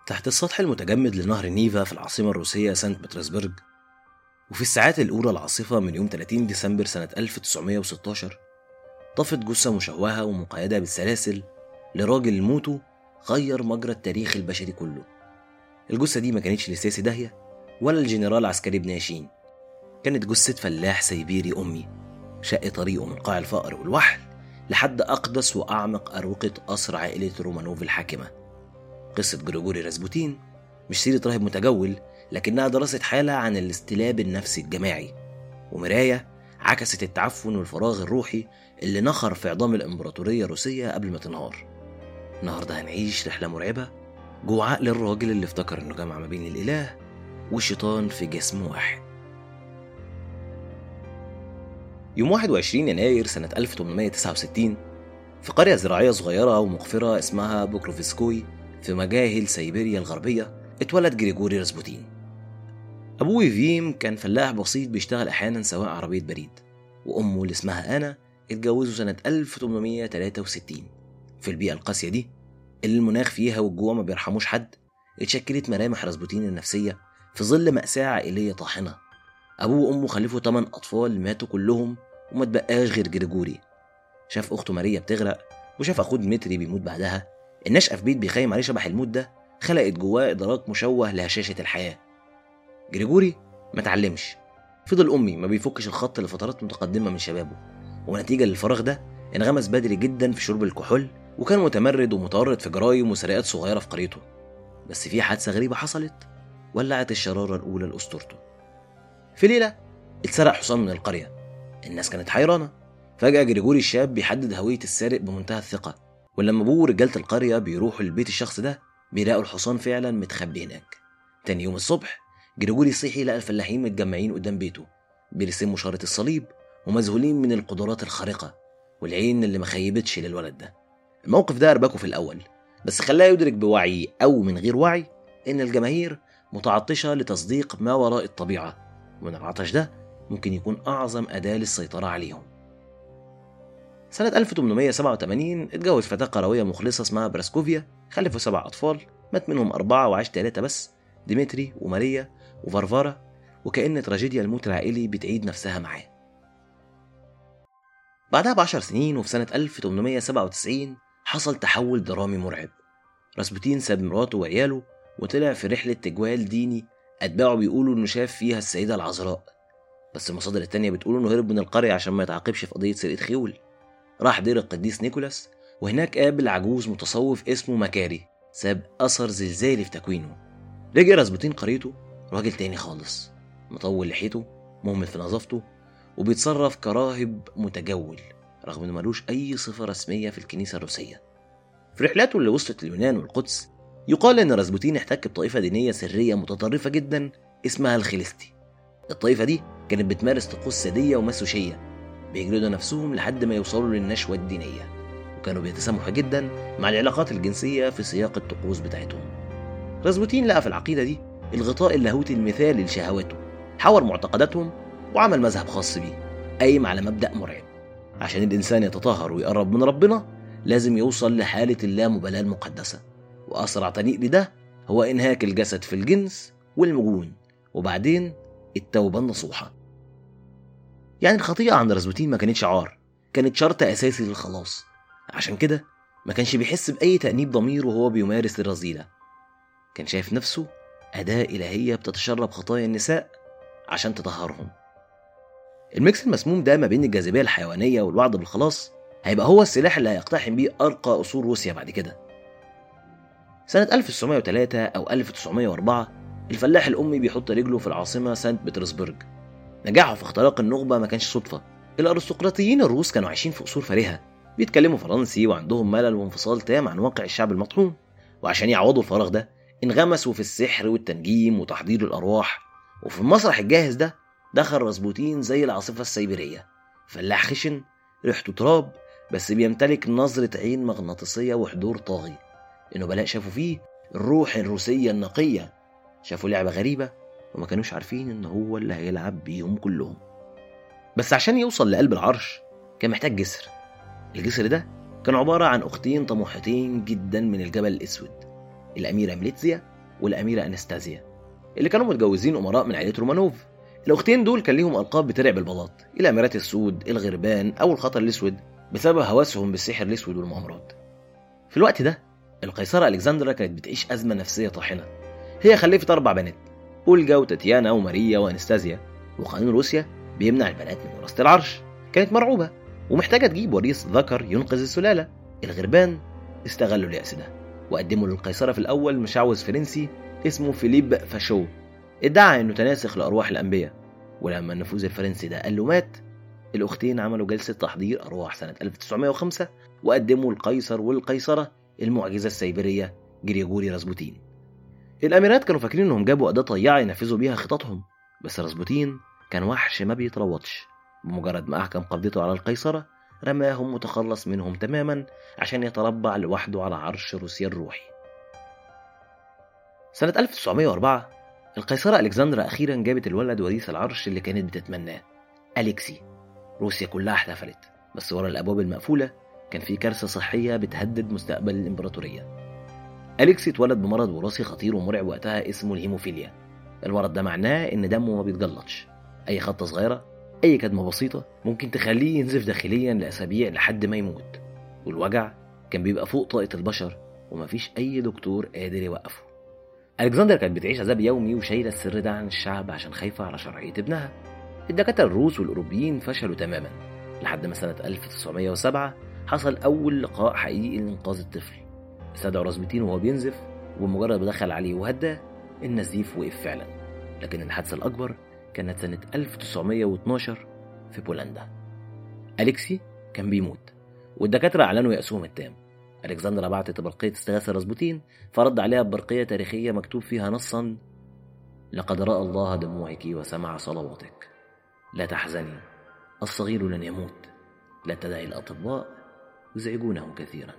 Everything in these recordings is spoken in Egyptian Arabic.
تحت السطح المتجمد لنهر نيفا في العاصمة الروسية سانت بطرسبرغ وفي الساعات الأولى العاصفة من يوم 30 ديسمبر سنة 1916 طفت جثة مشوهة ومقيدة بالسلاسل لراجل موته غير مجرى التاريخ البشري كله الجثة دي ما كانتش لسياسي داهية ولا الجنرال عسكري ابن ياشين كانت جثة فلاح سيبيري أمي شق طريقه من قاع الفقر والوحل لحد أقدس وأعمق أروقة قصر عائلة رومانوف الحاكمة قصة جريجوري راسبوتين مش سيرة راهب متجول لكنها دراسة حالة عن الاستلاب النفسي الجماعي ومراية عكست التعفن والفراغ الروحي اللي نخر في عظام الإمبراطورية الروسية قبل ما تنهار النهاردة هنعيش رحلة مرعبة جوه عقل الراجل اللي افتكر إنه جمع ما بين الإله والشيطان في جسم واحد يوم 21 يناير سنة 1869 في قرية زراعية صغيرة ومقفرة اسمها بوكروفسكوي في مجاهل سيبيريا الغربية اتولد جريجوري راسبوتين أبوه فيم كان فلاح بسيط بيشتغل أحيانا سواق عربية بريد وأمه اللي اسمها أنا اتجوزوا سنة 1863 في البيئة القاسية دي اللي المناخ فيها والجوع ما بيرحموش حد اتشكلت ملامح راسبوتين النفسية في ظل مأساة عائلية طاحنة أبوه وأمه خلفوا 8 أطفال ماتوا كلهم وما تبقاش غير جريجوري شاف أخته ماريا بتغرق وشاف أخوه ديمتري بيموت بعدها النشأة في بيت بيخيم عليه شبح الموت ده خلقت جواه إدراك مشوه لهشاشة الحياة جريجوري ما اتعلمش فضل أمي ما بيفكش الخط لفترات متقدمة من شبابه ونتيجة للفراغ ده انغمس بدري جدا في شرب الكحول وكان متمرد ومتورط في جرايم وسرقات صغيرة في قريته بس في حادثة غريبة حصلت ولعت الشرارة الأولى لأسطورته في ليلة اتسرق حصان من القرية الناس كانت حيرانة فجأة جريجوري الشاب بيحدد هوية السارق بمنتهى الثقة ولما ابوه ورجالة القرية بيروحوا لبيت الشخص ده بيلاقوا الحصان فعلا متخبي هناك تاني يوم الصبح جريجوري صحي لقى الفلاحين متجمعين قدام بيته بيرسموا شارة الصليب ومذهولين من القدرات الخارقة والعين اللي ما خيبتش للولد ده الموقف ده أربكه في الأول بس خلاه يدرك بوعي أو من غير وعي إن الجماهير متعطشة لتصديق ما وراء الطبيعة وإن العطش ده ممكن يكون أعظم أداة للسيطرة عليهم سنة 1887 اتجوز فتاة قروية مخلصة اسمها براسكوفيا خلفوا سبع أطفال مات منهم أربعة وعاش ثلاثة بس ديمتري وماريا وفارفارا وكأن تراجيديا الموت العائلي بتعيد نفسها معاه بعدها بعشر سنين وفي سنة 1897 حصل تحول درامي مرعب راسبوتين ساب مراته وعياله وطلع في رحلة تجوال ديني أتباعه بيقولوا إنه شاف فيها السيدة العذراء بس المصادر التانية بتقول إنه هرب من القرية عشان ما يتعاقبش في قضية سرقة خيول راح دير القديس نيكولاس وهناك قابل عجوز متصوف اسمه مكاري ساب أثر زلزالي في تكوينه رجع راسبوتين قريته راجل تاني خالص مطول لحيته مهمل في نظافته وبيتصرف كراهب متجول رغم انه ملوش اي صفه رسميه في الكنيسه الروسيه في رحلاته اللي وصلت اليونان والقدس يقال ان راسبوتين احتك بطائفه دينيه سريه متطرفه جدا اسمها الخليستي الطائفه دي كانت بتمارس طقوس ساديه ومسوشيه بيجلدوا نفسهم لحد ما يوصلوا للنشوه الدينيه وكانوا بيتسامحوا جدا مع العلاقات الجنسيه في سياق الطقوس بتاعتهم راسبوتين لقى في العقيده دي الغطاء اللاهوتي المثالي لشهواته حور معتقداتهم وعمل مذهب خاص بيه قايم على مبدأ مرعب عشان الإنسان يتطهر ويقرب من ربنا لازم يوصل لحالة اللامبالاة المقدسة وأسرع طريق لده هو إنهاك الجسد في الجنس والمجون وبعدين التوبة النصوحة يعني الخطيئة عند راسبوتين ما كانتش عار كانت شرط أساسي للخلاص عشان كده ما كانش بيحس بأي تأنيب ضمير وهو بيمارس الرذيلة كان شايف نفسه أداة إلهية بتتشرب خطايا النساء عشان تطهرهم الميكس المسموم ده ما بين الجاذبية الحيوانية والوعد بالخلاص هيبقى هو السلاح اللي هيقتحم بيه أرقى أصول روسيا بعد كده سنة 1903 أو 1904 الفلاح الأمي بيحط رجله في العاصمة سانت بطرسبرج نجاحه في اختراق النخبة ما كانش صدفة الأرستقراطيين الروس كانوا عايشين في قصور فارهة بيتكلموا فرنسي وعندهم ملل وانفصال تام عن واقع الشعب المطحون وعشان يعوضوا الفراغ ده انغمسوا في السحر والتنجيم وتحضير الأرواح وفي المسرح الجاهز ده دخل راسبوتين زي العاصفة السيبيرية فلاح خشن ريحته تراب بس بيمتلك نظرة عين مغناطيسية وحضور طاغي النبلاء شافوا فيه الروح الروسية النقية شافوا لعبة غريبة وما كانوش عارفين إن هو اللي هيلعب بيهم كلهم بس عشان يوصل لقلب العرش كان محتاج جسر الجسر ده كان عبارة عن أختين طموحتين جدا من الجبل الأسود الأميرة ميليتزيا والأميرة أنستازيا اللي كانوا متجوزين أمراء من عائلة رومانوف الأختين دول كان ليهم ألقاب بترعب البلاط الأميرات السود الغربان أو الخطر الأسود بسبب هوسهم بالسحر الأسود والمؤامرات في الوقت ده القيصرة ألكسندرا كانت بتعيش أزمة نفسية طاحنة هي خلفت أربع بنات أولجا وتاتيانا وماريا وأنستازيا وقانون روسيا بيمنع البنات من وراثة العرش كانت مرعوبة ومحتاجة تجيب وريث ذكر ينقذ السلالة الغربان استغلوا اليأس ده وقدموا للقيصرة في الأول مشعوذ فرنسي اسمه فيليب فاشو ادعى انه تناسخ لأرواح الأنبياء ولما النفوذ الفرنسي ده قال له مات الأختين عملوا جلسة تحضير أرواح سنة 1905 وقدموا القيصر والقيصرة المعجزة السيبرية جريجوري راسبوتين الأميرات كانوا فاكرين إنهم جابوا أداة طيعة ينفذوا بيها خططهم بس راسبوتين كان وحش ما بيتروضش بمجرد ما أحكم قبضته على القيصرة رماهم وتخلص منهم تماما عشان يتربع لوحده على عرش روسيا الروحي سنة 1904 القيصرة ألكسندرا أخيرا جابت الولد وريث العرش اللي كانت بتتمناه أليكسي روسيا كلها احتفلت بس ورا الأبواب المقفولة كان في كارثة صحية بتهدد مستقبل الإمبراطورية أليكسي اتولد بمرض وراثي خطير ومرعب وقتها اسمه الهيموفيليا المرض ده معناه إن دمه ما بيتجلطش أي خطة صغيرة أي كدمة بسيطة ممكن تخليه ينزف داخليا لأسابيع لحد ما يموت والوجع كان بيبقى فوق طاقة البشر ومفيش أي دكتور قادر يوقفه ألكسندر كانت بتعيش عذاب يومي وشايلة السر ده عن الشعب عشان خايفة على شرعية ابنها الدكاترة الروس والأوروبيين فشلوا تماما لحد ما سنة 1907 حصل أول لقاء حقيقي لإنقاذ الطفل استدعوا راسبوتين وهو بينزف وبمجرد ما دخل عليه وهداه النزيف وقف فعلا لكن الحادثة الأكبر كانت سنة 1912 في بولندا أليكسي كان بيموت والدكاترة أعلنوا يأسهم التام ألكسندرا بعتت برقية استغاثة راسبوتين فرد عليها ببرقية تاريخية مكتوب فيها نصا لقد رأى الله دموعك وسمع صلواتك لا تحزني الصغير لن يموت لا تدعي الأطباء يزعجونه كثيرا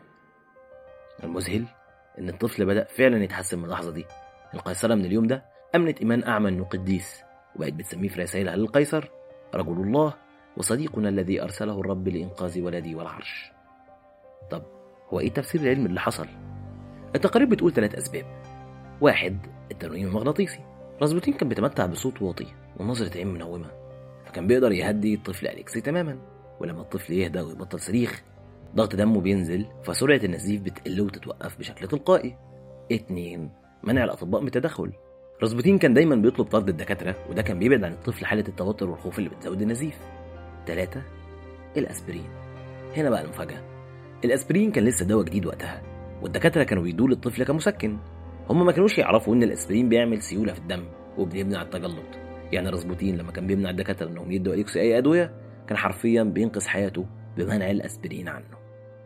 المذهل إن الطفل بدأ فعلا يتحسن من اللحظة دي القيصرة من اليوم ده أمنت إيمان أعمى إنه قديس وبقت بتسميه في رسائلها للقيصر رجل الله وصديقنا الذي أرسله الرب لإنقاذ ولدي والعرش طب هو إيه تفسير العلم اللي حصل؟ التقارير بتقول ثلاث أسباب واحد التنويم المغناطيسي راسبوتين كان بيتمتع بصوت واطي ونظرة عين منومة فكان بيقدر يهدي الطفل أليكسي تماما ولما الطفل يهدى ويبطل صريخ ضغط دمه بينزل فسرعة النزيف بتقل وتتوقف بشكل تلقائي اتنين منع الأطباء من التدخل راسبوتين كان دايما بيطلب طرد الدكاترة وده كان بيبعد عن الطفل حالة التوتر والخوف اللي بتزود النزيف تلاتة الأسبرين هنا بقى المفاجأة الأسبرين كان لسه دواء جديد وقتها والدكاترة كانوا بيدوه للطفل كمسكن هم ما كانوش يعرفوا إن الأسبرين بيعمل سيولة في الدم وبيمنع التجلط يعني راسبوتين لما كان بيمنع الدكاترة إنهم يدوا أليكسي أي أدوية كان حرفيا بينقذ حياته بمنع الأسبرين عنه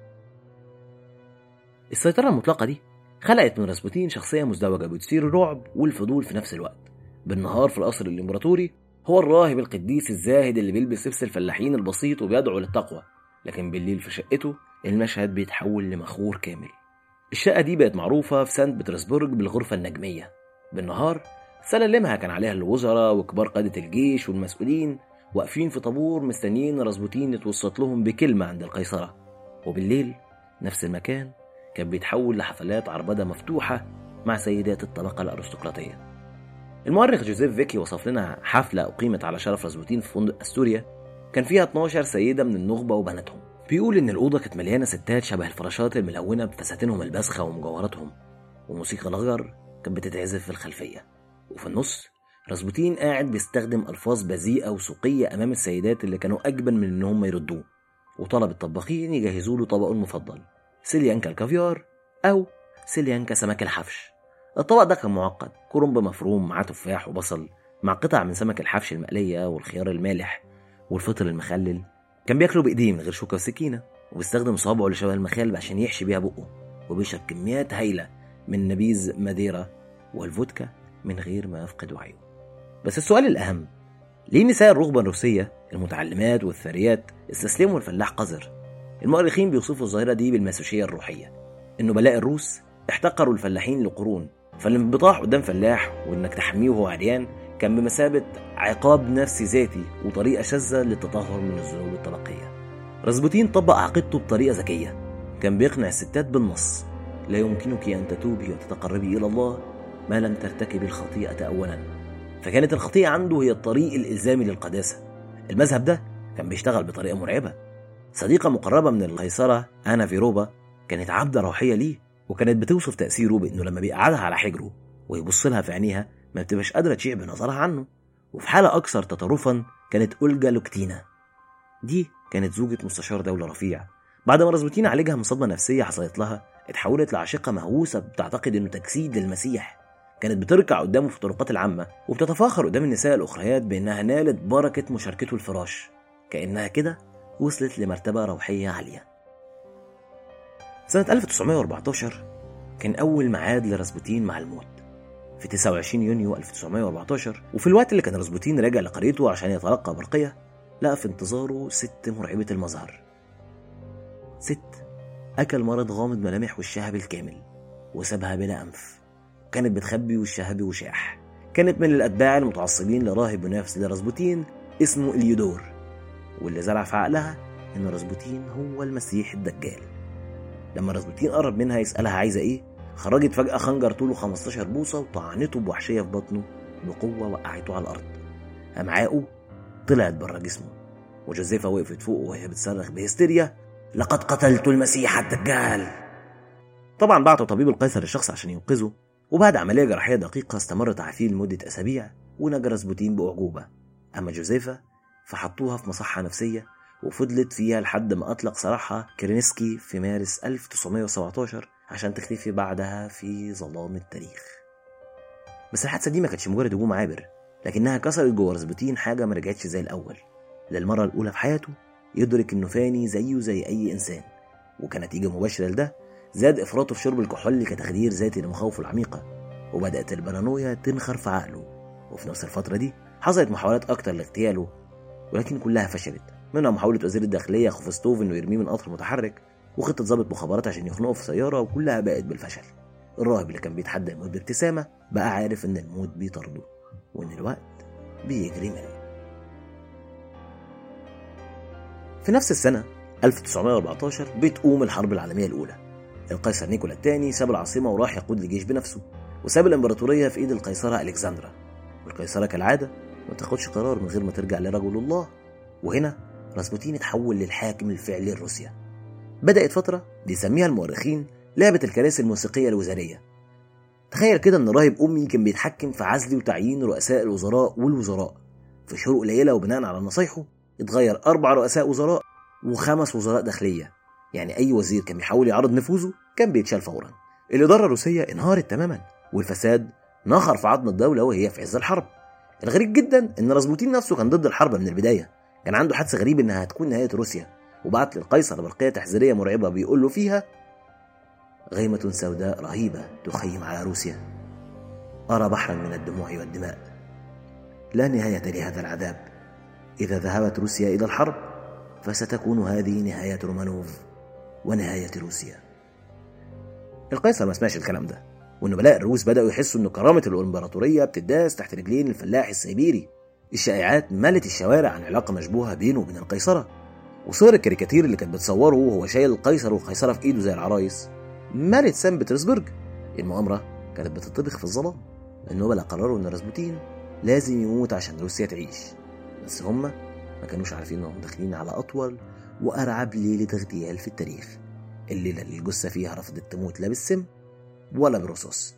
السيطرة المطلقة دي خلقت من راسبوتين شخصية مزدوجة بتثير الرعب والفضول في نفس الوقت بالنهار في القصر الإمبراطوري هو الراهب القديس الزاهد اللي بيلبس لبس الفلاحين البسيط وبيدعو للتقوى لكن بالليل في شقته المشهد بيتحول لمخور كامل الشقة دي بقت معروفة في سانت بطرسبرج بالغرفة النجمية بالنهار سلالمها كان عليها الوزراء وكبار قادة الجيش والمسؤولين واقفين في طابور مستنيين راسبوتين يتوسط لهم بكلمة عند القيصرة وبالليل نفس المكان كان بيتحول لحفلات عربدة مفتوحة مع سيدات الطبقة الأرستقراطية المؤرخ جوزيف فيكي وصف لنا حفلة أقيمت على شرف راسبوتين في فندق أستوريا كان فيها 12 سيدة من النخبة وبناتهم بيقول إن الأوضة كانت مليانة ستات شبه الفراشات الملونة بفساتينهم الباسخة ومجوهراتهم وموسيقى الغجر كانت بتتعزف في الخلفية وفي النص راسبوتين قاعد بيستخدم ألفاظ بذيئة وسوقية أمام السيدات اللي كانوا أجبن من إن هم يردوه وطلب الطباخين يجهزوا له طبقه المفضل سيليانكا الكافيار أو سيليانكا سمك الحفش الطبق ده كان معقد كرنب مفروم مع تفاح وبصل مع قطع من سمك الحفش المقلية والخيار المالح والفطر المخلل كان بياكله بإيديه من غير شوكة وسكينة وبيستخدم صوابعه اللي شبه المخالب عشان يحشي بيها بقه وبيشرب كميات هايلة من نبيذ ماديرا والفودكا من غير ما يفقد وعيه بس السؤال الأهم ليه نساء الرغبة الروسية المتعلمات والثريات استسلموا الفلاح قذر المؤرخين بيوصفوا الظاهرة دي بالماسوشية الروحية إنه بلاء الروس احتقروا الفلاحين لقرون فالانبطاح قدام فلاح وإنك تحميه وهو عريان كان بمثابة عقاب نفسي ذاتي وطريقة شاذة للتطهر من الذنوب الطبقية راسبوتين طبق عقيدته بطريقة ذكية كان بيقنع الستات بالنص لا يمكنك أن تتوبي وتتقربي إلى الله ما لم ترتكب الخطيئة أولا فكانت الخطيئة عنده هي الطريق الإلزامي للقداسة المذهب ده كان بيشتغل بطريقة مرعبة صديقة مقربة من القيصرة أنا فيروبا كانت عبدة روحية ليه وكانت بتوصف تأثيره بإنه لما بيقعدها على حجره ويبص لها في عينيها ما بتبقاش قادرة تشيع بنظرها عنه وفي حالة أكثر تطرفا كانت أولجا لوكتينا دي كانت زوجة مستشار دولة رفيع بعد ما رزبوتين عالجها من صدمة نفسية حصلت لها اتحولت لعاشقة مهووسة بتعتقد إنه تجسيد للمسيح كانت بتركع قدامه في الطرقات العامة وبتتفاخر قدام النساء الأخريات بإنها نالت بركة مشاركته الفراش كأنها كده وصلت لمرتبة روحية عالية سنة 1914 كان أول ميعاد لراسبوتين مع الموت في 29 يونيو 1914 وفي الوقت اللي كان راسبوتين راجع لقريته عشان يتلقى برقية لقى في انتظاره ست مرعبة المظهر ست أكل مرض غامض ملامح وشها بالكامل وسابها بلا أنف كانت بتخبي وشها بوشاح كانت من الأتباع المتعصبين لراهب منافس لراسبوتين اسمه اليودور واللي زرع في عقلها إن راسبوتين هو المسيح الدجال لما راسبوتين قرب منها يسألها عايزة إيه خرجت فجأة خنجر طوله 15 بوصة وطعنته بوحشية في بطنه بقوة وقعته على الأرض أمعاؤه طلعت بره جسمه وجوزيفا وقفت فوقه وهي بتصرخ بهستيريا لقد قتلت المسيح الدجال طبعا بعتوا طبيب القيصر الشخص عشان ينقذه وبعد عملية جراحية دقيقة استمرت عافيه لمدة أسابيع ونجا راسبوتين بأعجوبة أما جوزيفا فحطوها في مصحة نفسية وفضلت فيها لحد ما أطلق سراحها كرينسكي في مارس 1917 عشان تختفي بعدها في ظلام التاريخ بس الحادثة دي ما كانتش مجرد هجوم عابر لكنها كسرت جوه راسبوتين حاجة ما رجعتش زي الأول للمرة الأولى في حياته يدرك إنه فاني زيه زي أي إنسان وكنتيجة مباشرة لده زاد إفراطه في شرب الكحول كتخدير ذاتي لمخاوفه العميقة وبدأت البارانويا تنخر في عقله وفي نفس الفترة دي حصلت محاولات أكتر لاغتياله ولكن كلها فشلت منها محاولة وزير الداخلية خوفستوف إنه يرميه من قطر متحرك وخطة ضابط مخابرات عشان يخنقه في سيارة وكلها بقت بالفشل الراهب اللي كان بيتحدى الموت بابتسامة بقى عارف إن الموت بيطارده وإن الوقت بيجري منه في نفس السنة 1914 بتقوم الحرب العالمية الأولى القيصر نيكولا الثاني ساب العاصمة وراح يقود الجيش بنفسه وساب الإمبراطورية في إيد القيصرة ألكسندرا والقيصرة كالعادة ما تاخدش قرار من غير ما ترجع لرجل الله وهنا راسبوتين اتحول للحاكم الفعلي لروسيا بدأت فترة بيسميها المؤرخين لعبة الكراسي الموسيقية الوزارية تخيل كده ان راهب أمي كان بيتحكم في عزل وتعيين رؤساء الوزراء والوزراء في شهور قليلة وبناء على نصايحه اتغير أربع رؤساء وزراء وخمس وزراء داخلية يعني أي وزير كان بيحاول يعرض نفوذه كان بيتشال فورا الإدارة الروسية انهارت تماما والفساد نخر في عظم الدولة وهي في عز الحرب الغريب جدا ان راسبوتين نفسه كان ضد الحرب من البداية كان عنده حدس غريب انها هتكون نهاية روسيا وبعت للقيصر برقية تحذيرية مرعبة بيقول له فيها غيمة سوداء رهيبة تخيم على روسيا أرى بحرا من الدموع والدماء لا نهاية لهذا العذاب إذا ذهبت روسيا إلى الحرب فستكون هذه نهاية رومانوف ونهاية روسيا القيصر ما سمعش الكلام ده والنبلاء الروس بدأوا يحسوا إن كرامة الإمبراطورية بتداس تحت رجلين الفلاح السيبيري الشائعات ملت الشوارع عن علاقة مشبوهة بينه وبين القيصرة وصور الكاريكاتير اللي كانت بتصوره وهو شايل القيصر والقيصرة في إيده زي العرايس ملت سان بطرسبرج المؤامرة كانت بتطبخ في الظلام النبلاء قرروا إن راسبوتين لازم يموت عشان روسيا تعيش بس هما ما كانوش عارفين إنهم داخلين على أطول وأرعب ليلة اغتيال في التاريخ الليلة اللي الجثة فيها رفضت تموت لا بالسم ولا بالرصاص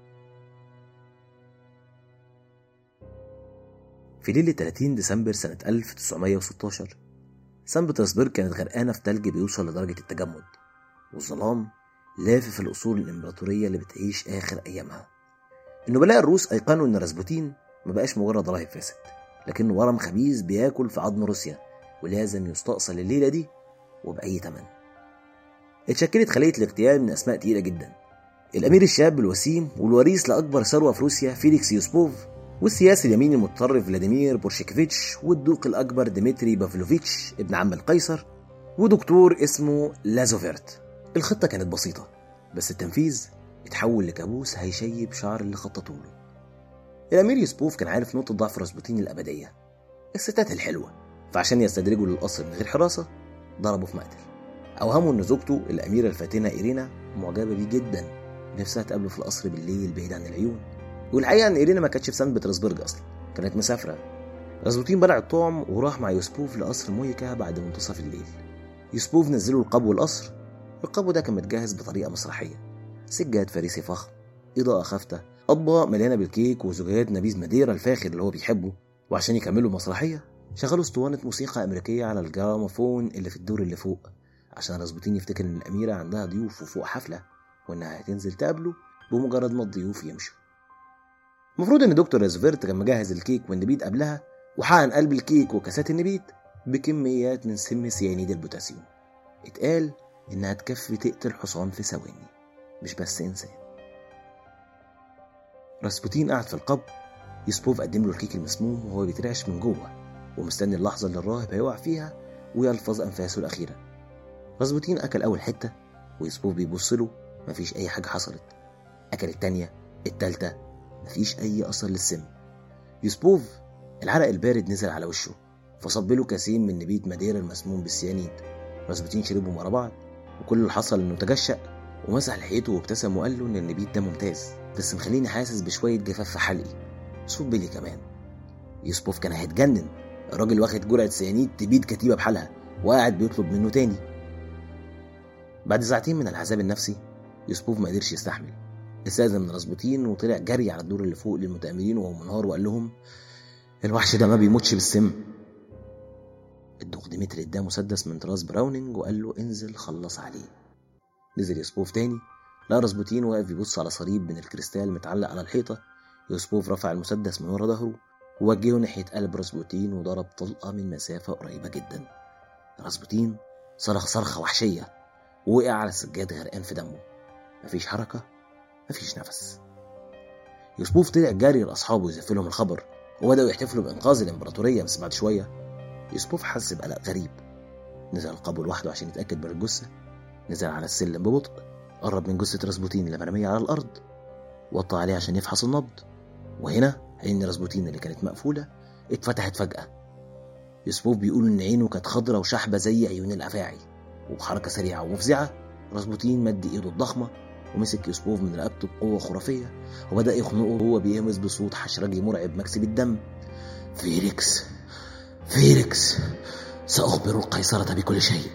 في ليلة 30 ديسمبر سنة 1916 سان بطرسبرج كانت غرقانة في تلج بيوصل لدرجة التجمد والظلام لافف الأصول الإمبراطورية اللي بتعيش آخر أيامها النبلاء الروس أيقنوا إن راسبوتين ما بقاش مجرد راهب فاسد لكنه ورم خبيث بياكل في عظم روسيا ولازم يستأصل الليلة دي وبأي تمن اتشكلت خلية الاغتيال من أسماء تقيلة جدا الأمير الشاب الوسيم والوريث لأكبر ثروة في روسيا فيليكس يوسبوف والسياسي اليميني المتطرف فلاديمير بورشيكوفيتش والدوق الأكبر ديمتري بافلوفيتش ابن عم القيصر ودكتور اسمه لازوفيرت الخطة كانت بسيطة بس التنفيذ اتحول لكابوس هيشيب شعر اللي خططوا له الأمير يوسبوف كان عارف نقطة ضعف راسبوتين الأبدية الستات الحلوة فعشان يستدرجوا للقصر من غير حراسة ضربوا في مقتل أوهموا إن زوجته الأميرة الفاتنة إيرينا معجبة بيه جدا نفسها تقابله في القصر بالليل بعيد عن العيون والحقيقه ان ايرينا ما كانتش في سان بطرسبرج اصلا كانت مسافره راسبوتين بلع الطعم وراح مع يوسبوف لقصر مويكا بعد منتصف الليل يوسبوف نزلوا القبو القصر القبو ده كان متجهز بطريقه مسرحيه سجاد فارسي فخم اضاءه خافته اطباق مليانه بالكيك وزجاجات نبيذ ماديرا الفاخر اللي هو بيحبه وعشان يكملوا المسرحيه شغلوا اسطوانه موسيقى امريكيه على الجراموفون اللي في الدور اللي فوق عشان راسبوتين يفتكر ان الاميره عندها ضيوف وفوق حفله وانها هتنزل تقابله بمجرد ما الضيوف يمشوا المفروض ان دكتور رازفيرت كان مجهز الكيك والنبيت قبلها وحقن قلب الكيك وكاسات النبيت بكميات من سم سيانيد البوتاسيوم اتقال انها تكفي تقتل حصان في ثواني مش بس انسان راسبوتين قعد في القبر يوسبوف قدم له الكيك المسموم وهو بيترعش من جوه ومستني اللحظة اللي الراهب هيقع فيها ويلفظ أنفاسه الأخيرة راسبوتين أكل أول حتة ويوسبوف بيبص له مفيش أي حاجة حصلت أكل التانية التالتة مفيش أي أثر للسم يوسبوف العرق البارد نزل على وشه فصب له كاسين من نبيت ماديرا المسموم بالسيانيد راسبوتين شربهم ورا بعض وكل اللي حصل انه تجشأ ومسح لحيته وابتسم وقال له ان النبيت ده ممتاز بس مخليني حاسس بشويه جفاف في حلقي صوت بيلي كمان يوسبوف كان هيتجنن الراجل واخد جرعه سيانيد تبيد كتيبه بحالها وقاعد بيطلب منه تاني بعد ساعتين من العذاب النفسي يوسبوف ما قدرش يستحمل استاذن من راسبوتين وطلع جري على الدور اللي فوق للمتأمرين وهو منهار وقال لهم الوحش ده ما بيموتش بالسم الدوق ديمتري اداه مسدس من طراز براونينج وقال له انزل خلص عليه نزل يوسبوف تاني لقى راسبوتين واقف بيبص على صليب من الكريستال متعلق على الحيطة يوسبوف رفع المسدس من ورا ظهره ووجهه ناحية قلب راسبوتين وضرب طلقة من مسافة قريبة جدا راسبوتين صرخ صرخة وحشية ووقع على السجاد غرقان في دمه مفيش حركة مفيش نفس يوسبوف طلع جاري لأصحابه يزف لهم الخبر وبدأوا يحتفلوا بإنقاذ الإمبراطورية بس بعد شوية يوسبوف حس بقلق غريب نزل القبو لوحده عشان يتأكد من الجثة نزل على السلم ببطء قرب من جثة راسبوتين اللي مرمية على الأرض وطى عليه عشان يفحص النبض وهنا عين راسبوتين اللي كانت مقفولة اتفتحت فجأة يوسبوف بيقول إن عينه كانت خضرة وشحبة زي عيون الأفاعي وبحركة سريعة ومفزعة راسبوتين مد إيده الضخمة ومسك يوسبوف من رقبته بقوة خرافية وبدأ يخنقه وهو بيهمس بصوت حشرجي مرعب مكسب الدم فيريكس فيريكس سأخبر القيصرة بكل شيء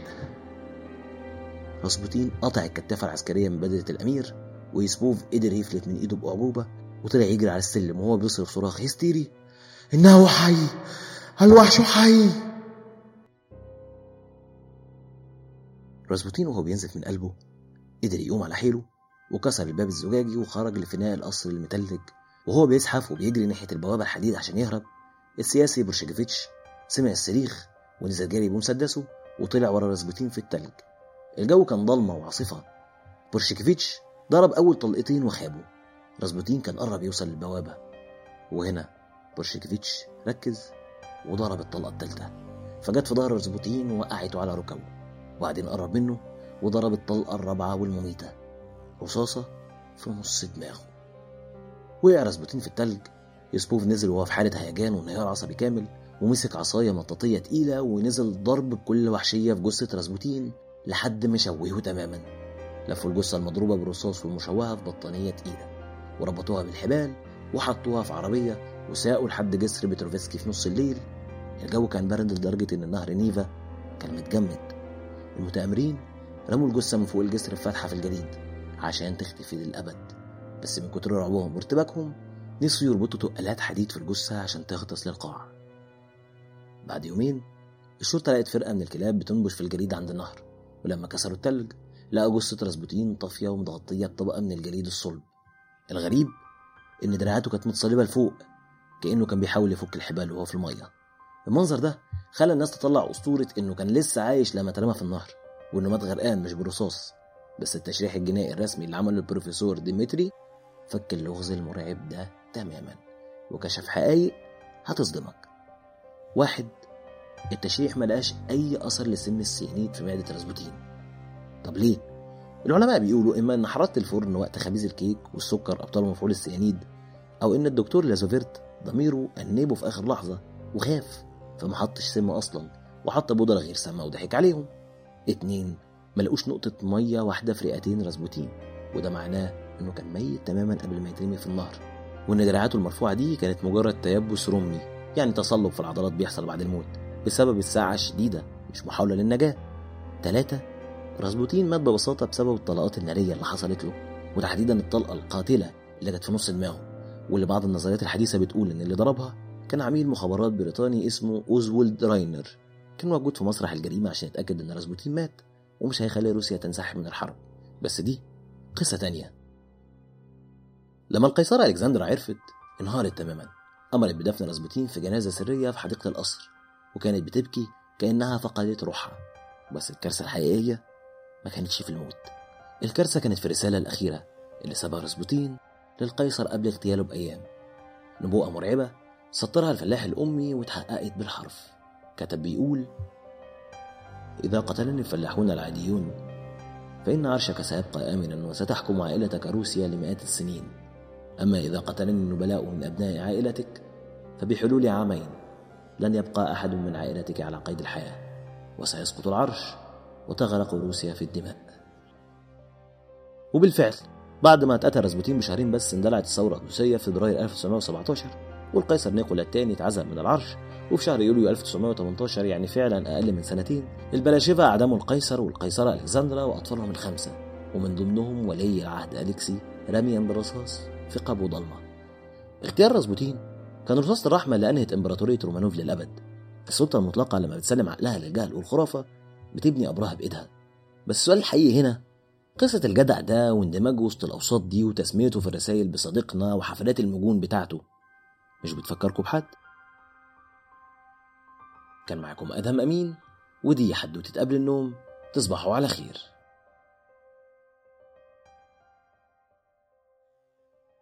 راسبوتين قطع الكتافة العسكرية من بدلة الأمير ويوسبوف قدر يفلت من إيده بأعجوبة وطلع يجري على السلم وهو بيصرخ صراخ هستيري إنه حي الوحش حي راسبوتين وهو بينزف من قلبه قدر يقوم على حيله وكسر الباب الزجاجي وخرج لفناء القصر المتلج وهو بيزحف وبيجري ناحية البوابة الحديد عشان يهرب السياسي بورشيكوفيتش سمع الصريخ ونزل جري بمسدسه وطلع ورا راسبوتين في التلج الجو كان ضلمة وعاصفة بورشيكوفيتش ضرب أول طلقتين وخابوا راسبوتين كان قرب يوصل للبوابة وهنا بورشيكوفيتش ركز وضرب الطلقة التالتة فجت في ظهر راسبوتين ووقعته على ركبه وبعدين قرب منه وضرب الطلقة الرابعة والمميتة رصاصة في نص دماغه وقع راسبوتين في التلج يوسبوف نزل وهو في حالة هيجان وانهيار عصبي كامل ومسك عصاية مطاطية تقيلة ونزل ضرب بكل وحشية في جثة راسبوتين لحد ما شوهه تماما لفوا الجثة المضروبة بالرصاص والمشوهة في بطانية تقيلة وربطوها بالحبال وحطوها في عربية وساقوا لحد جسر بتروفسكي في نص الليل الجو كان برد لدرجة إن نهر نيفا كان متجمد المتآمرين رموا الجثة من فوق الجسر بفتحة في الجليد عشان تختفي للأبد بس من كتر رعبهم وارتباكهم نسيوا يربطوا تقلات حديد في الجثة عشان تغطس للقاع بعد يومين الشرطة لقت فرقة من الكلاب بتنبش في الجليد عند النهر ولما كسروا التلج لقوا جثة راسبوتين طافية ومتغطية بطبقة من الجليد الصلب الغريب إن دراعاته كانت متصلبة لفوق كأنه كان بيحاول يفك الحبال وهو في المية المنظر ده خلى الناس تطلع أسطورة إنه كان لسه عايش لما اترمى في النهر وإنه مات غرقان مش برصاص بس التشريح الجنائي الرسمي اللي عمله البروفيسور ديمتري فك اللغز المرعب ده تماما وكشف حقايق هتصدمك واحد التشريح ملقاش أي أثر لسم السيانيد في معدة راسبوتين طب ليه؟ العلماء بيقولوا إما إن حرارة الفرن وقت خبيز الكيك والسكر أبطلوا مفعول السيانيد أو إن الدكتور لازوفيرت ضميره أنبه في آخر لحظة وخاف فما حطش سم أصلا وحط بودرة غير سامة وضحك عليهم اتنين ملقوش نقطة مية واحدة في رئتين راسبوتين وده معناه إنه كان ميت تماما قبل ما يترمي في النهر وإن دراعاته المرفوعة دي كانت مجرد تيبس رمي يعني تصلب في العضلات بيحصل بعد الموت بسبب الساعة الشديدة مش محاولة للنجاة تلاتة راسبوتين مات ببساطة بسبب الطلقات النارية اللي حصلت له وتحديدا الطلقة القاتلة اللي جت في نص دماغه واللي بعض النظريات الحديثة بتقول إن اللي ضربها كان عميل مخابرات بريطاني اسمه أوزولد راينر كان موجود في مسرح الجريمة عشان يتأكد إن راسبوتين مات ومش هيخلي روسيا تنسحب من الحرب بس دي قصة تانية لما القيصرة ألكسندرا عرفت انهارت تماما أمرت بدفن راسبوتين في جنازة سرية في حديقة القصر وكانت بتبكي كأنها فقدت روحها بس الكارثة الحقيقية ما كانتش في الموت الكارثة كانت في الرسالة الأخيرة اللي سابها راسبوتين للقيصر قبل اغتياله بأيام نبوءة مرعبة سطرها الفلاح الأمي واتحققت بالحرف كتب بيقول إذا قتلني الفلاحون العاديون فإن عرشك سيبقى آمنا وستحكم عائلتك روسيا لمئات السنين أما إذا قتلني النبلاء من أبناء عائلتك فبحلول عامين لن يبقى أحد من عائلتك على قيد الحياة وسيسقط العرش وتغرق روسيا في الدماء وبالفعل بعد ما اتقتل راسبوتين بشهرين بس اندلعت الثورة الروسية في فبراير 1917 والقيصر نيكولا الثاني اتعزل من العرش وفي شهر يوليو 1918 يعني فعلا أقل من سنتين البلاشفة أعدموا القيصر والقيصرة ألكسندرا وأطفالهم الخمسة ومن ضمنهم ولي العهد أليكسي رميا بالرصاص في قبو ضلمة اختيار راسبوتين كان رصاصة الرحمة اللي أنهت إمبراطورية رومانوف للأبد السلطة المطلقة لما بتسلم عقلها للجهل والخرافة بتبني أمرها بإيدها بس السؤال الحقيقي هنا قصة الجدع ده واندماجه وسط الأوساط دي وتسميته في الرسائل بصديقنا وحفلات المجون بتاعته مش بتفكركم بحد؟ كان معاكم أدهم أمين ودي حدوتة قبل النوم تصبحوا على خير